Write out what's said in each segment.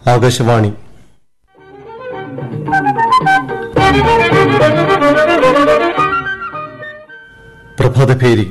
ആകാശവാണി പ്രഭാതഭേരി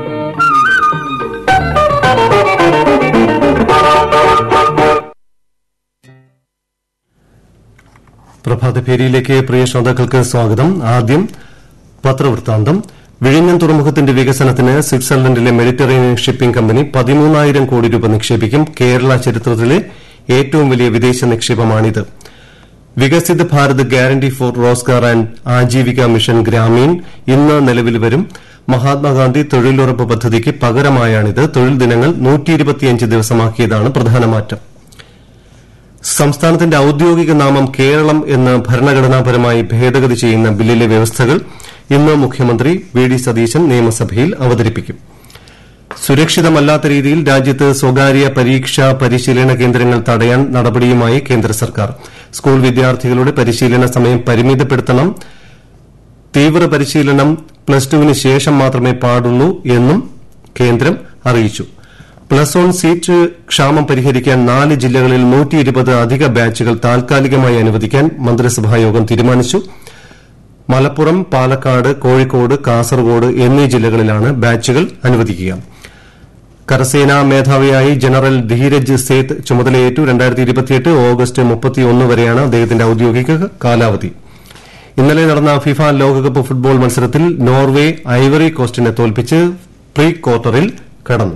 പ്രഭാതഭേരിയിലേക്ക് പ്രിയ ശ്രോതാക്കൾക്ക് സ്വാഗതം ആദ്യം പത്രവൃത്താന്തം വിഴിഞ്ഞം തുറമുഖത്തിന്റെ വികസനത്തിന് സ്വിറ്റ്സർലൻഡിലെ മെഡിറ്ററേനിയൻ ഷിപ്പിംഗ് കമ്പനി പതിമൂന്നായിരം കോടി രൂപ നിക്ഷേപിക്കും കേരള ചരിത്രത്തിലെ ഏറ്റവും വലിയ വിദേശ നിക്ഷേപമാണിത് Viksit Bharat guarantee for Rozgar and Ajeevika mission Grameen ഇന്ന് നിലവിൽ വരും മഹാത്മാഗാന്ധി തൊഴിലുറപ്പ് പദ്ധതിക്ക് പകരമായാണിത് തൊഴിൽ ദിനങ്ങൾ ദിവസമാക്കിയതാണ് പ്രധാന മാറ്റം സംസ്ഥാനത്തിന്റെ ഔദ്യോഗിക നാമം കേരളം എന്ന് ഭരണഘടനാപരമായി ഭേദഗതി ചെയ്യുന്ന ബില്ലിലെ വ്യവസ്ഥകൾ ഇന്ന് മുഖ്യമന്ത്രി വി ഡി സതീശൻ നിയമസഭയിൽ അവതരിപ്പിക്കും സുരക്ഷിതമല്ലാത്ത രീതിയിൽ രാജ്യത്ത് സ്വകാര്യ പരീക്ഷാ പരിശീലന കേന്ദ്രങ്ങൾ തടയാൻ നടപടിയുമായി കേന്ദ്ര സർക്കാർ സ്കൂൾ വിദ്യാർത്ഥികളുടെ പരിശീലന സമയം പരിമിതപ്പെടുത്തണം തീവ്ര പരിശീലനം പ്ലസ് ടുവിന് ശേഷം മാത്രമേ പാടുള്ളൂ എന്നും കേന്ദ്രം അറിയിച്ചു പ്ലസ് വൺ സീറ്റ് ക്ഷാമം പരിഹരിക്കാൻ നാല് ജില്ലകളിൽ അധിക ബാച്ചുകൾ താൽക്കാലികമായി അനുവദിക്കാൻ മന്ത്രിസഭായോഗം തീരുമാനിച്ചു മലപ്പുറം പാലക്കാട് കോഴിക്കോട് കാസർഗോഡ് എന്നീ ജില്ലകളിലാണ് ബാച്ചുകൾ അനുവദിക്കുക കരസേനാ മേധാവിയായി ജനറൽ ധീരജ് സേത്ത് ചുമതലയേറ്റു ഓഗസ്റ്റ് വരെയാണ് അദ്ദേഹത്തിന്റെ ഔദ്യോഗിക കാലാവധി ഇന്നലെ നടന്ന ഫിഫ ലോകകപ്പ് ഫുട്ബോൾ മത്സരത്തിൽ നോർവെ ഐവറി കോസ്റ്റിനെ തോൽപ്പിച്ച് പ്രീ ക്വാർട്ടറിൽ കടന്നു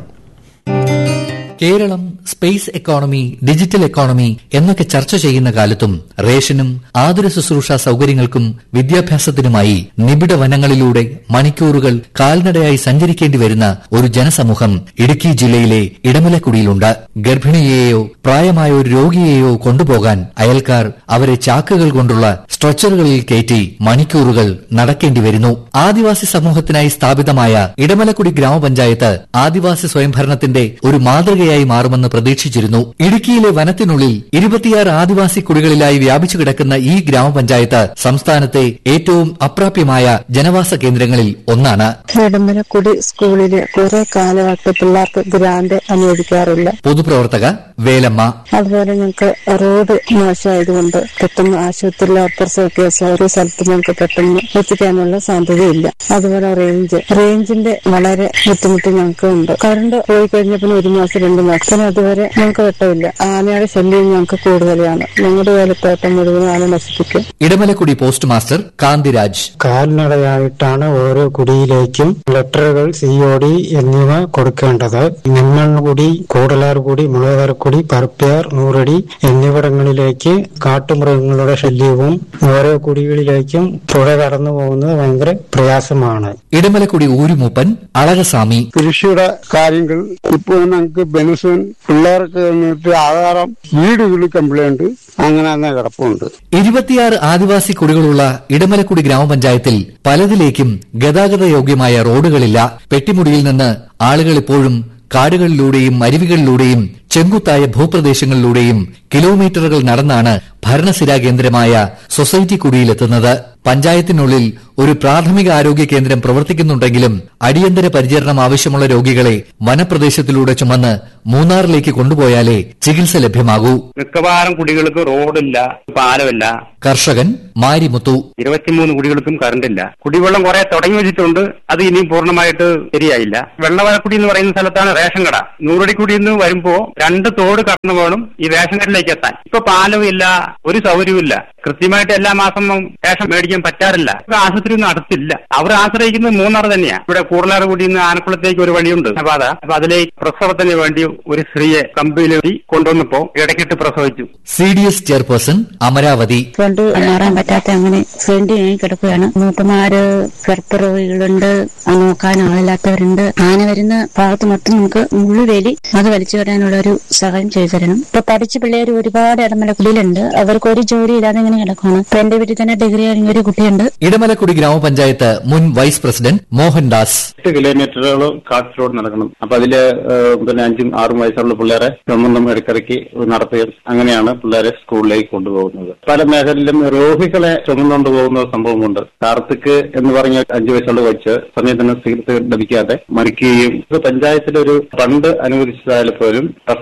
Keralam space economy digital economy എന്നൊക്കെ ചർച്ച ചെയ്യുന്ന കാലത്തും റേഷനും ആതുര ശുശ്രൂഷ സൌകര്യങ്ങൾക്കും വിദ്യാഭ്യാസത്തിനുമായി നിബിഡ വനങ്ങളിലൂടെ മണിക്കൂറുകൾ കാൽനടയായി സഞ്ചരിക്കേണ്ടി വരുന്ന ഒരു ജനസമൂഹം ഇടുക്കി ജില്ലയിലെ ഇടമലക്കുടിയിലുണ്ട് ഗർഭിണിയെയോ പ്രായമായ ഒരു രോഗിയെയോ കൊണ്ടുപോകാൻ അയൽക്കാർ അവരെ ചാക്കുകൾ കൊണ്ടുള്ള സ്ട്രെച്ചറുകളിൽ കയറ്റി മണിക്കൂറുകൾ നടക്കേണ്ടി വരുന്നു ആദിവാസി സമൂഹത്തിനായി സ്ഥാപിതമായ ഇടമലക്കുടി ഗ്രാമപഞ്ചായത്ത് ആദിവാസി സ്വയംഭരണത്തിന്റെ ഒരു മാതൃകയായി മാറുമെന്ന് പ്രതീക്ഷിച്ചിരുന്നു ഇടുക്കിയിലെ വനത്തിനുള്ളിൽ ഇരുപത്തിയാറ് ആദിവാസി കുടികളിലായി വ്യാപിച്ചു കിടക്കുന്ന ഈ ഗ്രാമപഞ്ചായത്ത് സംസ്ഥാനത്തെ ഏറ്റവും അപ്രാപ്യമായ ജനവാസ കേന്ദ്രങ്ങളിൽ ഒന്നാണ് നെടുമ്പലക്കുടി സ്കൂളില് കുറെ കാലമായിട്ട് പിള്ളേർക്ക് ഗ്രാന്റ് അനുവദിക്കാറില്ല പൊതുപ്രവർത്തക വേലമ്മ അതുപോലെ ഞങ്ങൾക്ക് റോഡ് മോശമായതുകൊണ്ട് പെട്ടെന്ന് ആശുപത്രിയിൽ ഓപ്പറേഷൻ കേസ് ഒരു സ്ഥലത്ത് ഞങ്ങൾക്ക് പെട്ടെന്ന് എത്തിക്കാനുള്ള സാധ്യതയില്ല അതുപോലെ റേഞ്ച് റേഞ്ചിന്റെ വളരെ ബുദ്ധിമുട്ട് ഞങ്ങൾക്ക് ഉണ്ട് കറണ്ട് പോയി കഴിഞ്ഞപ്പോൾ ഒരു മാസം രണ്ട് മാസം അതുവരെ ഞങ്ങൾക്ക് വെട്ടമില്ല ആനയുടെ ശല്യം ഞങ്ങൾക്ക് കൂടുതലാണ് ഞങ്ങളുടെ വേലത്തോട്ടം മുഴുവൻ ആന നശിപ്പിക്കും ഇടമലക്കുടി പോസ്റ്റ് മാസ്റ്റർ കാന്തിരാജ് കാൽനടയായിട്ടാണ് ഓരോ കുടിയിലേക്കും ലെറ്ററുകൾ സി ഒ ഡി എന്നിവ കൊടുക്കേണ്ടത് നിമ്മൺകുടി കൂടലാർകുടി മുളകാർകുടി പരപ്പയാർ നൂറടി എന്നിവിടങ്ങളിലേക്ക് കാട്ടുമൃഗങ്ങളുടെ ശല്യവും ഓരോ കുടികളിലേക്കും പുഴ കടന്നു പോകുന്നത് ഭയങ്കര പ്രയാസമാണ് ഇടമലക്കുടി ഊരുമൂപ്പൻ അളകസ്വാമി കൃഷിയുടെ കാര്യങ്ങൾ ഇപ്പോൾ ഞങ്ങൾക്ക് ബെനിഫിൻ പിള്ളേർക്ക് വന്നിട്ട് ആധാരം വീടുകളിൽ കംപ്ലൈന്റ് അങ്ങനെ തന്നെ കിടപ്പുണ്ട് ഇരുപത്തിയാറ് ആദിവാസി കുടികളുള്ള ഇടമലക്കുടി ഗ്രാമപഞ്ചായത്തിൽ പലതിലേക്കും ഗതാഗത യോഗ്യമായ റോഡുകളില്ല പെട്ടിമുടിയിൽ നിന്ന് ആളുകൾ ഇപ്പോഴും കാടുകളിലൂടെയും അരുവികളിലൂടെയും ചെങ്കുത്തായ ഭൂപ്രദേശങ്ങളിലൂടെയും കിലോമീറ്ററുകൾ നടന്നാണ് ഭരണസിരാ കേന്ദ്രമായ സൊസൈറ്റി കുടിയിലെത്തുന്നത് പഞ്ചായത്തിനുള്ളിൽ ഒരു പ്രാഥമിക ആരോഗ്യ കേന്ദ്രം പ്രവർത്തിക്കുന്നുണ്ടെങ്കിലും അടിയന്തര പരിചരണം ആവശ്യമുള്ള രോഗികളെ വനപ്രദേശത്തിലൂടെ ചുമന്ന് മൂന്നാറിലേക്ക് കൊണ്ടുപോയാലേ ചികിത്സ ലഭ്യമാകൂ മിക്കവാറും കുടികൾക്ക് റോഡില്ല പാലമില്ല കർഷകൻ മാരിമുത്തു ഇരുപത്തിമൂന്ന് കുടികൾക്കും കറണ്ടില്ല കുടിവെള്ളം കുറെ തുടങ്ങി വെച്ചിട്ടുണ്ട് അത് ഇനിയും പൂർണ്ണമായിട്ട് ശരിയായില്ല വെള്ളവരക്കുടി എന്ന് പറയുന്ന സ്ഥലത്താണ് റേഷൻ കട നൂറടിക്കുടി നിന്ന് വരുമ്പോ രണ്ട് തോട് കടന്നു വേണം ഈ റേഷൻ കടയിലേക്ക് എത്താൻ ഇപ്പൊ പാലവും ഇല്ല ഒരു സൗകര്യവും ഇല്ല കൃത്യമായിട്ട് എല്ലാ മാസം റേഷൻ മേടിക്കാൻ പറ്റാറില്ല ഇപ്പൊ ആശുപത്രി ഒന്നും അടുത്തില്ല അവർ ആശ്രയിക്കുന്നത് മൂന്നാർ തന്നെയാ ഇവിടെ കൂടലാറുകുടി നിന്ന് ആനക്കുളത്തേക്ക് ഒരു വഴിയുണ്ട് പാത അപ്പൊ അതിലേക്ക് പ്രസവത്തിന് വേണ്ടി ഒരു സ്ത്രീയെ കമ്പിയിലേക്ക് കൊണ്ടുവന്നപ്പോ ഇടയ്ക്കിട്ട് പ്രസവിച്ചു C D S chairperson Amaravathi കൊണ്ട് മാറാൻ പറ്റാത്ത അങ്ങനെ ഫ്രണ്ടിയായി കിടക്കുകയാണ് മൂപ്പന്മാര് ഗർഭരോഗികളുണ്ട് ആ നോക്കാൻ ആളില്ലാത്തവരുണ്ട് ആന വരുന്ന ഭാഗത്ത് മൊത്തം നമുക്ക് മുള്ളുവേലി അത് വലിച്ചു കയറാനുള്ള ഒരു സഹായം ചെയ്തു തരണം ഇപ്പൊ പഠിച്ച പിള്ളേർ ഒരുപാട് ഇടമലക്കുടിയിലുണ്ട് അവർക്ക് ഒരു ജോലി ഇല്ലാതെ ഇങ്ങനെ കിടക്കുകയാണ് ഇപ്പൊ എന്റെ വീട്ടിൽ തന്നെ ഡിഗ്രി കഴിഞ്ഞ ഒരു കുട്ടിയുണ്ട് ഇടമലക്കുടി ഗ്രാമപഞ്ചായത്ത് മുൻ വൈസ് പ്രസിഡന്റ് മോഹൻദാസ് എട്ട് കിലോമീറ്ററുകൾ കാട്ടിലൂടെ നടക്കണം അപ്പൊ അതില് ഏഹ്, പിന്നെ അഞ്ചും ആറും വയസ്സുള്ള പിള്ളേരെ ചുമന്നും ഇടയ്ക്കിടയ്ക്ക് നടത്തുകയും അങ്ങനെയാണ് പിള്ളേരെ സ്കൂളിലേക്ക് കൊണ്ടുപോകുന്നത് പല മേഖലയിലും രോഗികളെ ചുമന്നുകൊണ്ട് പോകുന്ന സംഭവമുണ്ട് കാർത്തിക് എന്ന് പറഞ്ഞ അഞ്ചു വയസ്സുള്ള കൊച്ച് സമയത്തിന് ചികിത്സ ലഭിക്കാതെ മരിക്കുകയും ഇത് പഞ്ചായത്തിലൊരു ഫണ്ട് അനുവദിച്ചതായാലും പോലും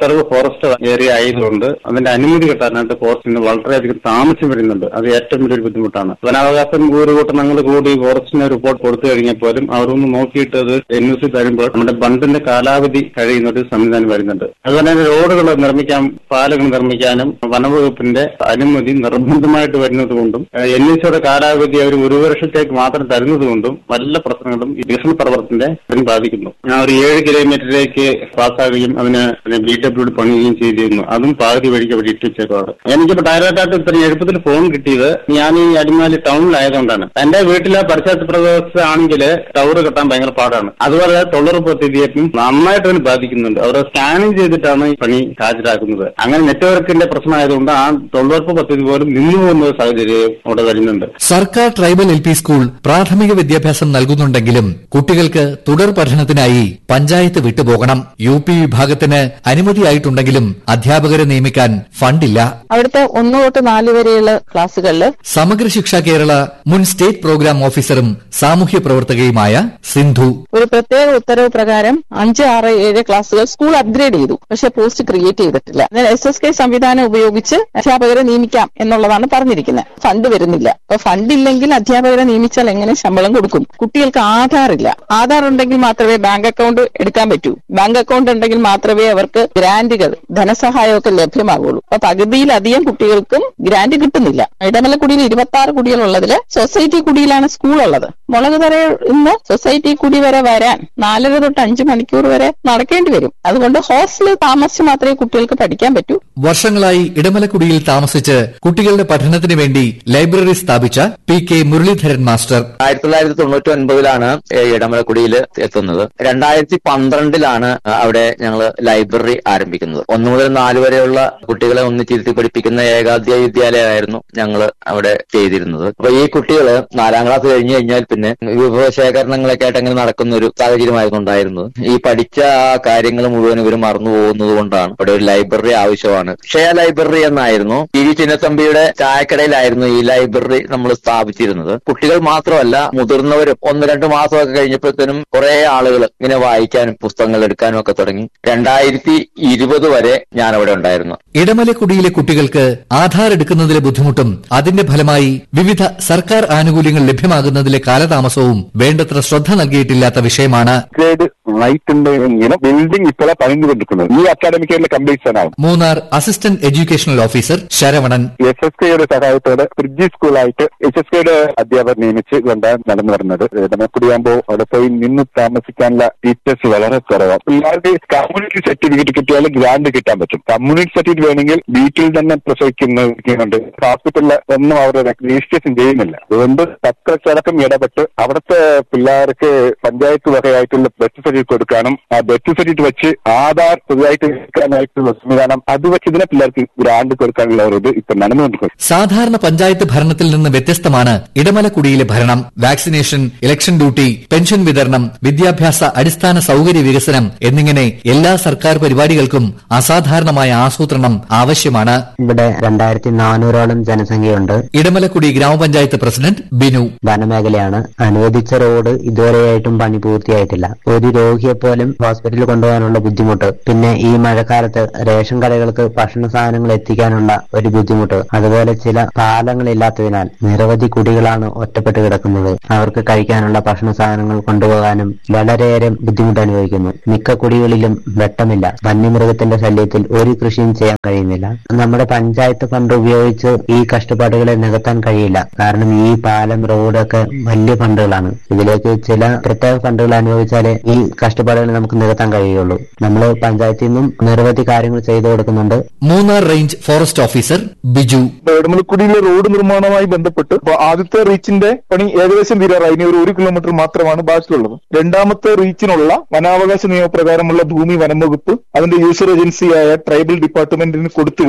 റിസർവ് ഫോറസ്റ്റ് ഏരിയ ആയതുകൊണ്ട് അതിന്റെ അനുമതി കിട്ടാനായിട്ട് ഫോറസ്റ്റിന് വളരെയധികം താമസം വരുന്നുണ്ട് അത് ഏറ്റവും വലിയൊരു ബുദ്ധിമുട്ടാണ് വനാവകാശം ഒരു കൂട്ടം ഞങ്ങൾ കൂടി ഫോറസ്റ്റിന് റിപ്പോർട്ട് കൊടുത്തു കഴിഞ്ഞാൽ പോലും അവരൊന്ന് നോക്കിയിട്ട് അത് എൻ യു സി തരുമ്പോൾ നമ്മുടെ ബണ്ടിന്റെ കാലാവധി കഴിയുന്ന ഒരു സംവിധാനം വരുന്നുണ്ട് അതുപോലെ തന്നെ റോഡുകൾ നിർമ്മിക്കാൻ പാലങ്ങൾ നിർമ്മിക്കാനും വനവകുപ്പിന്റെ അനുമതി നിർബന്ധമായിട്ട് വരുന്നത് കൊണ്ടും എൻ യു സിയുടെ കാലാവധി അവർ ഒരു വർഷത്തേക്ക് മാത്രം തരുന്നത് കൊണ്ടും വല്ല പ്രശ്നങ്ങളും ഈ വികസന പ്രവർത്തനത്തെ അതിന് ബാധിക്കുന്നു ഞാൻ ഒരു ഏഴ് കിലോമീറ്ററിലേക്ക് പാസ്സാകുകയും അതിന് ബി ഡബ്ല്യു പണിയുകയും ചെയ്തിരുന്നു അതും പാതി വഴിക്ക് അവിടെ ഇട്ട് വെച്ചേക്കാണ് എനിക്കിപ്പോ ഡയറക്റ്റായിട്ട് ഇത്ര എളുപ്പത്തിൽ ഫോൺ കിട്ടിയത് ഞാൻ ഈ അടിമാലി ടൗണിലായതുകൊണ്ടാണ് എന്റെ വീട്ടിലെ പരിസരത്ത് പ്രദേശമാണെങ്കിൽ ടവർ കെട്ടാൻ ഭയങ്കര പാടാണ് അതുപോലെ തൊഴിലുറപ്പ് പദ്ധതിയേക്കും നന്നായിട്ട് അതിന് ബാധിക്കുന്നുണ്ട് അവർ സ്കാനിങ് ചെയ്തിട്ടാണ് ഈ പണി ഹാജരാക്കുന്നത് അങ്ങനെ നെറ്റ്വർക്കിന്റെ പ്രശ്നമായതുകൊണ്ട് ആ തൊഴിലുറപ്പ് പദ്ധതി പോലും നിന്നു പോകുന്ന ഒരു സാഹചര്യം അവിടെ വരുന്നുണ്ട് സർക്കാർ ട്രൈബൽ എൽ പി സ്കൂൾ പ്രാഥമിക വിദ്യാഭ്യാസം നൽകുന്നുണ്ടെങ്കിലും കുട്ടികൾക്ക് തുടർ പഠനത്തിനായി പഞ്ചായത്ത് വിട്ടുപോകണം യു പി വിഭാഗത്തിന് അനുമതിയായിട്ടുണ്ടെങ്കിലും അധ്യാപകരെ നിയമിക്കാൻ ഫണ്ടില്ല അവിടുത്തെ ഒന്ന് തൊട്ട് നാല് വരെയുള്ള ക്ലാസ്സുകളിൽ സമഗ്ര ശിക്ഷ കേരള മുൻ സ്റ്റേറ്റ് പ്രോഗ്രാം ഓഫീസറും സാമൂഹ്യ പ്രവർത്തകയുമായ സിന്ധു ഒരു പ്രത്യേക ഉത്തരവ് പ്രകാരം അഞ്ച് ആറ് ഏഴ് ക്ലാസ്സുകൾ സ്കൂൾ അപ്ഗ്രേഡ് ചെയ്തു പക്ഷെ പോസ്റ്റ് ക്രിയേറ്റ് ചെയ്തിട്ടില്ല എസ് എസ് കെ സംവിധാനം ഉപയോഗിച്ച് അധ്യാപകരെ നിയമിക്കാം എന്നുള്ളതാണ് പറഞ്ഞിരിക്കുന്നത് ഫണ്ട് വരുന്നില്ല അപ്പൊ ഫണ്ട് ഇല്ലെങ്കിൽ അധ്യാപകരെ നിയമിച്ചാൽ എങ്ങനെ ശമ്പളം കൊടുക്കും കുട്ടികൾക്ക് ആധാർ ഇല്ല ആധാർ ഉണ്ടെങ്കിൽ മാത്രമേ ബാങ്ക് അക്കൗണ്ട് എടുക്കാൻ പറ്റൂ ബാങ്ക് അക്കൗണ്ട് ഉണ്ടെങ്കിൽ മാത്രമേ അവർക്ക് ഗ്രാന്റുകൾ ധനസഹായമൊക്കെ ലഭ്യമാകുള്ളൂ അപ്പൊ പകുതിയിലധികം കുട്ടികൾക്കും ഗ്രാന്റ് കിട്ടുന്നില്ല ഇടമലക്കുടിയിൽ ഇരുപത്തി ആറ് കുടികളുള്ളതിൽ സൊസൈറ്റി കുടിയിലാണ് സ്കൂൾ ഉള്ളത് മുളകുതറയിൽ ഇന്ന് സൊസൈറ്റി കുടി വരെ വരാൻ നാലര തൊട്ട് അഞ്ച് മണിക്കൂർ വരെ നടക്കേണ്ടി വരും അതുകൊണ്ട് ഹോസ്റ്റലിൽ താമസിച്ച് മാത്രമേ കുട്ടികൾക്ക് പഠിക്കാൻ പറ്റൂ വർഷങ്ങളായി ഇടമലക്കുടിയിൽ താമസിച്ച് കുട്ടികളുടെ പഠനത്തിന് വേണ്ടി ലൈബ്രറി സ്ഥാപിച്ച പി കെ മുരളീധരൻ മാസ്റ്റർ ആയിരത്തി തൊള്ളായിരത്തി തൊണ്ണൂറ്റി ഒൻപതിലാണ് ഇടമലക്കുടിയിൽ എത്തുന്നത് രണ്ടായിരത്തി പന്ത്രണ്ടിലാണ് അവിടെ ഞങ്ങൾ ലൈബ്രറി ആരംഭിക്കുന്നത് ഒന്നു മുതൽ നാല് വരെയുള്ള കുട്ടികളെ ഒന്നിച്ചിരുത്തി പഠിപ്പിക്കുന്ന ഏകാധ്യായ വിദ്യാലയമായിരുന്നു ഞങ്ങൾ അവിടെ ചെയ്തിരുന്നത് അപ്പൊ ഈ കുട്ടികൾ നാലാം ക്ലാസ് കഴിഞ്ഞു കഴിഞ്ഞാൽ പിന്നെ വിഭവശേഖരണങ്ങളൊക്കെ ആയിട്ട് അങ്ങനെ നടക്കുന്ന ഒരു സാഹചര്യമായിരുന്നു ഉണ്ടായിരുന്നത് ഈ പഠിച്ച ആ കാര്യങ്ങൾ മുഴുവൻ ഇവർ മറന്നു പോകുന്നത് കൊണ്ടാണ് ഇവിടെ ഒരു ലൈബ്രറി ആവശ്യമാണ് ക്ഷയ ലൈബ്രറി എന്നായിരുന്നു പി വി ചിന്നത്തമ്പിയുടെ ചായക്കടയിലായിരുന്നു ഈ ലൈബ്രറി നമ്മൾ സ്ഥാപിച്ചിരുന്നത് കുട്ടികൾ മാത്രമല്ല മുതിർന്നവരും ഒന്ന് രണ്ട് മാസമൊക്കെ കഴിഞ്ഞപ്പോഴത്തേനും കുറെ ആളുകൾ ഇങ്ങനെ വായിക്കാനും പുസ്തകങ്ങൾ എടുക്കാനും ഒക്കെ തുടങ്ങി രണ്ടായിരത്തി ഇരുപത് വരെ ഞാൻ അവിടെ ഉണ്ടായിരുന്നു ഇടമലക്കുടിയിലെ കുട്ടികൾക്ക് ആധാർ എടുക്കുന്നതിലെ ബുദ്ധിമുട്ടും അതിന്റെ ഫലമായി വിവിധ സർക്കാർ ആനുകൂല്യങ്ങൾ ലഭ്യമാകുന്നതിലെ കാലതാമസവും വേണ്ടത്ര ശ്രദ്ധ നൽകിയിട്ടില്ലാത്ത വിഷയമാണ് ഗ്രേഡ് റൈറ്റ് ഉണ്ട് എങ്കിലും ബിൽഡിംഗ് ഇപ്പോഴാണ് പണിതുകൊണ്ടിരിക്കുന്നത് ഈ അക്കാഡമിക് ഇയറിലെ കംപ്ലീറ്റ് ആണ് Munnar assistant educational officer Saravanan S S കെയുടെ സഹായത്തോടെ ബ്രിഡ്ജി സ്കൂളായിട്ട് എച്ച് എസ് കെയുടെ അധ്യാപകർ നിയമിച്ച് കൊണ്ടാണ് നടന്നു വരുന്നത് നമുക്കുടിയാകുമ്പോൾ അവിടെ പോയി നിന്ന് താമസിക്കാനുള്ള ടീച്ചേഴ്സ് വളരെ കുറവാണ് പിള്ളേർക്ക് കമ്മ്യൂണിറ്റി സർട്ടിഫിക്കറ്റ് കിട്ടിയാൽ ഗ്രാൻഡ് കിട്ടാൻ പറ്റും കമ്മ്യൂണിറ്റി സർട്ടിഫിക്കറ്റ് വേണമെങ്കിൽ വീട്ടിൽ തന്നെ പ്രസവിക്കുന്നുണ്ട് ഹോസ്പിറ്റലിൽ ഒന്നും അവർ രജിസ്ട്രേഷൻ ചെയ്യുന്നില്ല അതുകൊണ്ട് തക്കച്ചടക്കം ഇടപെട്ട് അവിടുത്തെ പിള്ളേർക്ക് പഞ്ചായത്ത് വകയായിട്ടുള്ള ബർത്ത് സർട്ടിഫിക്കറ്റ് കൊടുക്കാനും ആ ബർത്ത് സർട്ടിഫിക്കറ്റ് വെച്ച് ആധാർ പുതുതായിട്ട് എടുക്കാനായിട്ടുള്ള സംവിധാനം അത് വെച്ച് ഇതിനെ പിള്ളേർക്ക് ഗ്രാൻഡ് കൊടുക്കാനുള്ള ഒരു ഇത് ഇപ്പൊ നടന്നുകൊണ്ടിരിക്കുന്നത് സാധാരണ പഞ്ചായത്ത് ഭരണത്തിൽ നിന്ന് വ്യത്യസ്തമാണ് ഇടമലക്കുടിയിലെ ഭരണം വാക്സിനേഷൻ ഇലക്ഷൻ ഡ്യൂട്ടി പെൻഷൻ വിതരണം വിദ്യാഭ്യാസ അടിസ്ഥാന സൌകര്യ വികസനം എന്നിങ്ങനെ എല്ലാ സർക്കാർ പരിപാടികൾക്കും അസാധാരണമായ ആസൂത്രണം ആവശ്യമാണ് ഇവിടെ രണ്ടായിരത്തി നാനൂറോളം ജനസംഖ്യയുണ്ട് ഇടമലക്കുടി ഗ്രാമപഞ്ചായത്ത് പ്രസിഡന്റ് ബിനു വനമേഖലയാണ് അനുവദിച്ച റോഡ് ഇതുവരെയായിട്ടും പണി പൂർത്തിയായിട്ടില്ല ഒരു രോഗിയെ പോലും ഹോസ്പിറ്റലിൽ കൊണ്ടുപോകാനുള്ള ബുദ്ധിമുട്ട് പിന്നെ ഈ മഴക്കാലത്ത് റേഷൻ കടകൾക്ക് ഭക്ഷണ സാധനങ്ങൾ എത്തിക്കാനുള്ള ഒരു ബുദ്ധിമുട്ട് അതുപോലെ ചില പാലങ്ങളില്ലാത്തതിനാൽ നിരവധി കുടികളാണ് ഒറ്റപ്പെട്ട് കിടക്കുന്നത് അവർക്ക് കഴിക്കാനുള്ള ഭക്ഷണ സാധനങ്ങൾ കൊണ്ടുപോകാനും വളരെയേറെ ബുദ്ധിമുട്ട് അനുഭവിക്കുന്നു മിക്ക കുടികളിലും വെട്ടമില്ല വന്യമൃഗത്തിന്റെ ശല്യത്തിൽ ഒരു കൃഷിയും ചെയ്യാൻ കഴിയുന്നില്ല നമ്മുടെ പഞ്ചായത്ത് ഫണ്ട് ഉപയോഗിച്ച് ഈ കഷ്ടപ്പാടുകളെ നികത്താൻ കഴിയില്ല കാരണം ഈ പാലം റോഡൊക്കെ വലിയ ഫണ്ടുകളാണ് ഇതിലേക്ക് ചില പ്രത്യേക ഫണ്ടുകൾ അനുഭവിച്ചാലേ ഈ കഷ്ടപ്പാടുകൾ നമുക്ക് നികത്താൻ കഴിയുള്ളൂ നമ്മൾ പഞ്ചായത്തിൽ നിന്നും നിരവധി കാര്യങ്ങൾ ചെയ്തു കൊടുക്കുന്നുണ്ട് Munnar range forest officer Biju ഇടമലക്കുടിയിലെ റോഡ് നിർമ്മാണവുമായി ബന്ധപ്പെട്ട് ഇപ്പൊ ആദ്യത്തെ റീച്ചിന്റെ പണി ഏകദേശം തീരാറായി ഇനി ഒരു ഒരു കിലോമീറ്റർ മാത്രമാണ് ബാക്കിയുള്ളത് രണ്ടാമത്തെ റീച്ചിനുള്ള വനാവകാശ നിയമപ്രകാരമുള്ള ഭൂമി വനം വകുപ്പ് അതിന്റെ യൂസർ ഏജൻസിയായ ട്രൈബൽ ഡിപ്പാർട്ട്മെന്റിന് കൊടുത്തു കഴിഞ്ഞു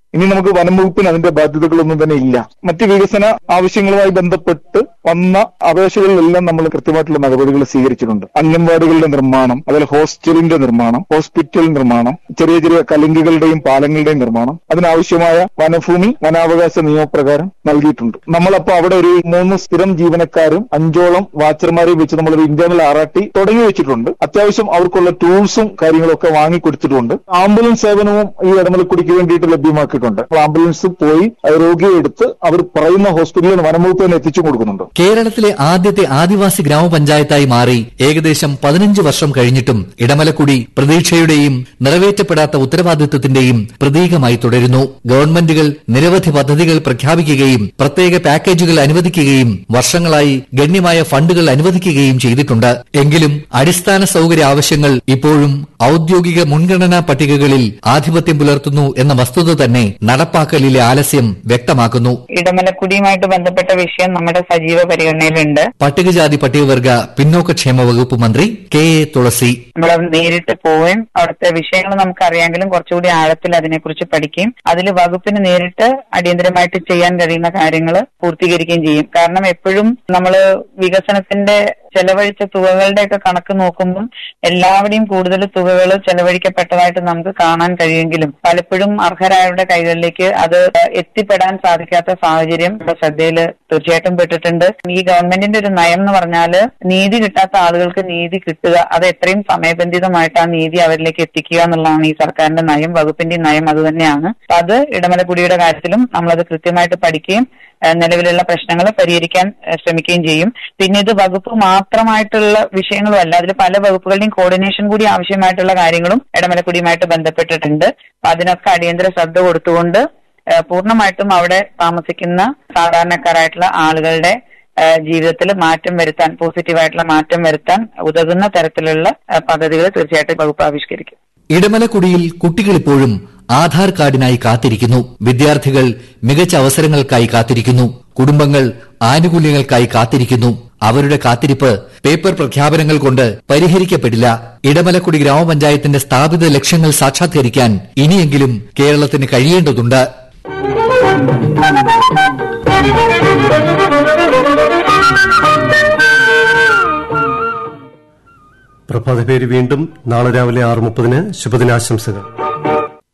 ഇനി നമുക്ക് വനം വകുപ്പിന് അതിന്റെ ബാധ്യതകളൊന്നും തന്നെ ഇല്ല മറ്റ് വികസന ആവശ്യങ്ങളുമായി ബന്ധപ്പെട്ട് വന്ന അപേക്ഷകളിലെല്ലാം നമ്മൾ കൃത്യമായിട്ടുള്ള നടപടികൾ സ്വീകരിച്ചിട്ടുണ്ട് അംഗൻവാടികളുടെ നിർമ്മാണം അതുപോലെ ഹോസ്റ്റലിന്റെ നിർമ്മാണം ഹോസ്പിറ്റൽ നിർമ്മാണം ചെറിയ ചെറിയ കലുങ്കുകളുടെയും പാലങ്ങളുടെയും നിർമ്മാണം അതിനാവശ്യമായ വനഭൂമി വനാവകാശ നിയമപ്രകാരം നൽകിയിട്ടുണ്ട് നമ്മളപ്പോ അവിടെ ഒരു മൂന്ന് സ്ഥിരം ജീവനക്കാരും അഞ്ചോളം വാച്ചർമാരെയും വെച്ച് നമ്മളൊരു ഇന്റേണൽ ആറാട്ടി തുടങ്ങി വെച്ചിട്ടുണ്ട് അത്യാവശ്യം അവർക്കുള്ള ടൂൾസും കാര്യങ്ങളും ഒക്കെ വാങ്ങിക്കൊടുത്തിട്ടുണ്ട് ആംബുലൻസ് സേവനവും ഈ ഇടമലക്കുടിക്ക് വേണ്ടിയിട്ട് ലഭ്യമാക്കിയിട്ടുണ്ട് അപ്പോൾ ആംബുലൻസ് പോയി അത് രോഗിയെ എടുത്ത് അവർ പറയുന്ന ഹോസ്പിറ്റലിൽ വനംവകുപ്പ് തന്നെ എത്തിച്ചു കൊടുക്കുന്നുണ്ട് കേരളത്തിലെ ആദ്യത്തെ ആദിവാസി ഗ്രാമപഞ്ചായത്തായി മാറി ഏകദേശം പതിനഞ്ച് വർഷം കഴിഞ്ഞിട്ടും ഇടമലക്കുടി പ്രതീക്ഷയുടെയും നിറവേറ്റപ്പെടാത്ത ഉത്തരവാദിത്വത്തിന്റെയും പ്രതീകമായി തുടരുന്നു ഗവൺമെന്റുകൾ നിരവധി പദ്ധതികൾ പ്രഖ്യാപിക്കുകയും പ്രത്യേക പാക്കേജുകൾ അനുവദിക്കുകയും വർഷങ്ങളായി ഗണ്യമായ ഫണ്ടുകൾ അനുവദിക്കുകയും ചെയ്തിട്ടുണ്ട് എങ്കിലും അടിസ്ഥാന സൌകര്യ ആവശ്യങ്ങൾ ഇപ്പോഴും ഔദ്യോഗിക മുൻഗണനാ പട്ടികകളിൽ ആധിപത്യം പുലർത്തുന്നു എന്ന വസ്തുത തന്നെ നടപ്പാക്കലിലെ ആലസ്യം വ്യക്തമാക്കുന്നു ഇടമലക്കുടിയുമായിട്ട് ബന്ധപ്പെട്ട വിഷയം നമ്മുടെ സജീവ പരിഗണനയിലുണ്ട് പട്ടികജാതി പട്ടികവർഗ പിന്നോക്കക്ഷേമ വകുപ്പ് മന്ത്രി കെ എ തുളസി നമ്മൾ നേരിട്ട് പോവുകയും അവിടുത്തെ വിഷയങ്ങൾ നമുക്ക് അറിയാമെങ്കിലും കുറച്ചുകൂടി ആഴത്തിൽ അതിനെക്കുറിച്ച് പഠിക്കുകയും അതിൽ വകുപ്പിന് നേരിട്ട് അടിയന്തരമായിട്ട് ചെയ്യാൻ കഴിയുന്ന കാര്യങ്ങൾ പൂർത്തീകരിക്കുകയും ചെയ്യും കാരണം എപ്പോഴും നമ്മൾ വികസനത്തിന്റെ ചെലവഴിച്ച തുകകളുടെ ഒക്കെ കണക്ക് നോക്കുമ്പോൾ എല്ലാവരുടെയും കൂടുതൽ തുകകൾ ചെലവഴിക്കപ്പെട്ടതായിട്ട് നമുക്ക് കാണാൻ കഴിയുമെങ്കിലും പലപ്പോഴും അർഹരായവരുടെ കൈകളിലേക്ക് അത് എത്തിപ്പെടാൻ സാധിക്കാത്ത സാഹചര്യം നമ്മുടെ ശ്രദ്ധയിൽ തീർച്ചയായിട്ടും പെട്ടിട്ടുണ്ട് ഈ ഗവൺമെന്റിന്റെ ഒരു നയം എന്ന് പറഞ്ഞാല് നീതി കിട്ടാത്ത ആളുകൾക്ക് നീതി കിട്ടുക അത് എത്രയും സമയബന്ധിതമായിട്ട് ആ നീതി അവരിലേക്ക് എത്തിക്കുക എന്നുള്ളതാണ് ഈ സർക്കാരിന്റെ നയം വകുപ്പിന്റെ നയം അത് തന്നെയാണ് അപ്പൊ അത് ഇടമലക്കുടിയുടെ കാര്യത്തിലും നമ്മളത് കൃത്യമായിട്ട് പഠിക്കുകയും ഏഹ് നിലവിലുള്ള പ്രശ്നങ്ങൾ പരിഹരിക്കാൻ ഏഹ് ശ്രമിക്കുകയും ചെയ്യും പിന്നെ ഇത് വകുപ്പ് മാത്രമായിട്ടുള്ള വിഷയങ്ങളും അല്ല അതിൽ പല വകുപ്പുകളുടെയും കോർഡിനേഷൻ കൂടി ആവശ്യമായിട്ടുള്ള കാര്യങ്ങളും ഇടമലക്കുടിയുമായിട്ട് ബന്ധപ്പെട്ടിട്ടുണ്ട് അപ്പൊ അതിനൊക്കെ അടിയന്തര ശ്രദ്ധ കൊടുത്തുകൊണ്ട് ഏഹ് പൂർണ്ണമായിട്ടും അവിടെ താമസിക്കുന്ന സാധാരണക്കാരായിട്ടുള്ള ആളുകളുടെ ജീവിതത്തിൽ മാറ്റം വരുത്താൻ പോസിറ്റീവായിട്ടുള്ള മാറ്റം വരുത്താൻ ഉതകുന്ന തരത്തിലുള്ള ഏഹ് പദ്ധതികൾ തീർച്ചയായിട്ടും വകുപ്പ് ആവിഷ്കരിക്കും ഇടമലക്കുടിയിൽ കുട്ടികളിപ്പോഴും ആധാർ കാർഡിനായി കാത്തിരിക്കുന്നു വിദ്യാർത്ഥികൾ മികച്ച അവസരങ്ങൾക്കായി കാത്തിരിക്കുന്നു കുടുംബങ്ങൾ ആനുകൂല്യങ്ങൾക്കായി കാത്തിരിക്കുന്നു അവരുടെ കാത്തിരിപ്പ് പേപ്പർ പ്രഖ്യാപനങ്ങൾ കൊണ്ട് പരിഹരിക്കപ്പെടില്ല ഇടമലക്കുടി ഗ്രാമപഞ്ചായത്തിന്റെ സ്ഥാപിത ലക്ഷ്യങ്ങൾ സാക്ഷാത്കരിക്കാൻ ഇനിയെങ്കിലും കേരളത്തിന് കഴിയേണ്ടതുണ്ട് പ്രഭാത പേര് വീണ്ടും നാളെ രാവിലെ ആറ് മുപ്പതിന് ശുഭദിനാശംസകൾ